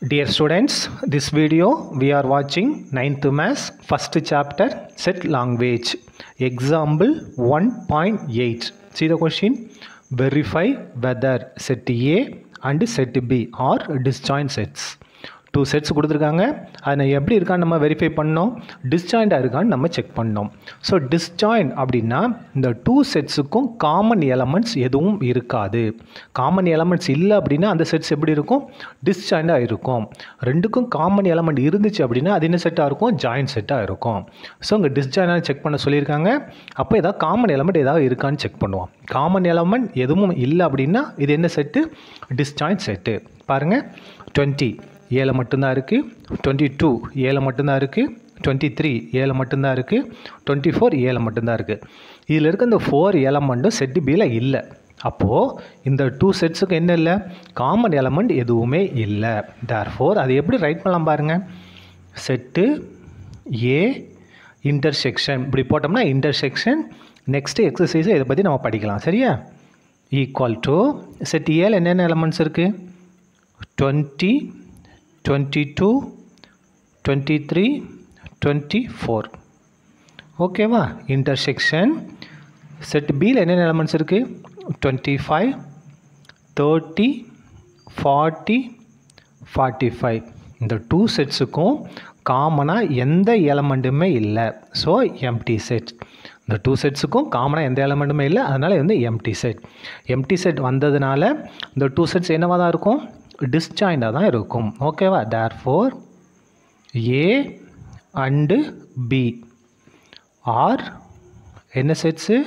Dear students, this video we are watching 9th Maths first chapter set language example 1.8. See the question verify whether set A and set B are disjoint sets. Two sets கொடுத்துருக்காங்க அதை எப்படி இருக்கான்னு நம்ம verify பண்ணோம் டிஸ்ஜாயிண்டாக இருக்கான்னு நம்ம check பண்ணோம் so disjoint அப்படின்னா இந்த டூ செட்ஸுக்கும் காமன் எலமெண்ட்ஸ் எதுவும் இருக்காது காமன் எலமெண்ட்ஸ் இல்லை அப்படின்னா அந்த செட்ஸ் எப்படி இருக்கும் டிஸ்ஜாயிண்டாக இருக்கும் ரெண்டுக்கும் காமன் எலமெண்ட் இருந்துச்சு அப்படின்னா அது என்ன செட்டாக இருக்கும் ஜாயிண்ட் செட்டாக இருக்கும் ஸோ இங்கே டிஸ்ஜாயிண்டாக செக் பண்ண சொல்லியிருக்காங்க அப்போ ஏதாவது காமன் எலமெண்ட் ஏதாவது இருக்கான்னு செக் பண்ணுவோம் காமன் எலமெண்ட் எதுவும் இல்லை அப்படின்னா இது என்ன செட்டு டிஸ்ஜாயிண்ட் செட்டு பாருங்கள் டுவெண்ட்டி ஏழு மட்டும்தான் இருக்குது டுவெண்ட்டி டூ ஏழு மட்டும்தான் இருக்குது டுவெண்ட்டி த்ரீ ஏழு மட்டும்தான் இருக்குது டுவெண்ட்டி ஃபோர் ஏழு மட்டும்தான் இருக்குது இதில் இருக்க இந்த ஃபோர் எலமெண்ட்டும் செட்டு பியில் இல்லை அப்போது இந்த டூ செட்ஸுக்கு என்ன இல்லை காமன் எலமெண்ட் எதுவுமே இல்லை தேர் ஃபோர் அது எப்படி ரைட் பண்ணலாம் பாருங்கள் செட்டு ஏ இன்டர்செக்ஷன் இப்படி போட்டோம்னா இன்டர்செக்ஷன் நெக்ஸ்ட்டு எக்ஸசைஸை இதை பற்றி நம்ம படிக்கலாம் சரியா ஈக்குவல் டு செட் ஏல என்னென்ன எலமெண்ட்ஸ் இருக்குது twenty twenty two twenty three twenty four ஓகேவா இன்டர்செக்ஷன் செட் பியில் என்னென்ன எலமெண்ட்ஸ் இருக்குது twenty five thirty forty forty five இந்த டூ செட்ஸுக்கும் காமனாக எந்த எலமெண்ட்டுமே இல்லை ஸோ எம்டி செட் இந்த டூ செட்ஸுக்கும் காமனாக எந்த எலமெண்ட்டுமே இல்லை அதனால் வந்து எம்டி செட் எம்டி செட் வந்ததுனால இந்த டூ செட்ஸ் என்னவாக தான் இருக்கும் டிஸ்ஜாயிண்டாக தான் இருக்கும் ஓகேவா therefore A and B are என்ன செட்ஸு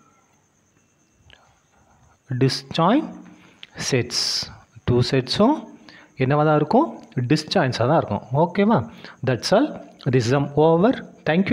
டிஸ்ஜாயின் செட்ஸ் டூ செட்ஸும் என்னவாக தான் இருக்கும் டிஸ்ஜாயின்ஸாக தான் இருக்கும் ஓகேவா that's all this is over thank you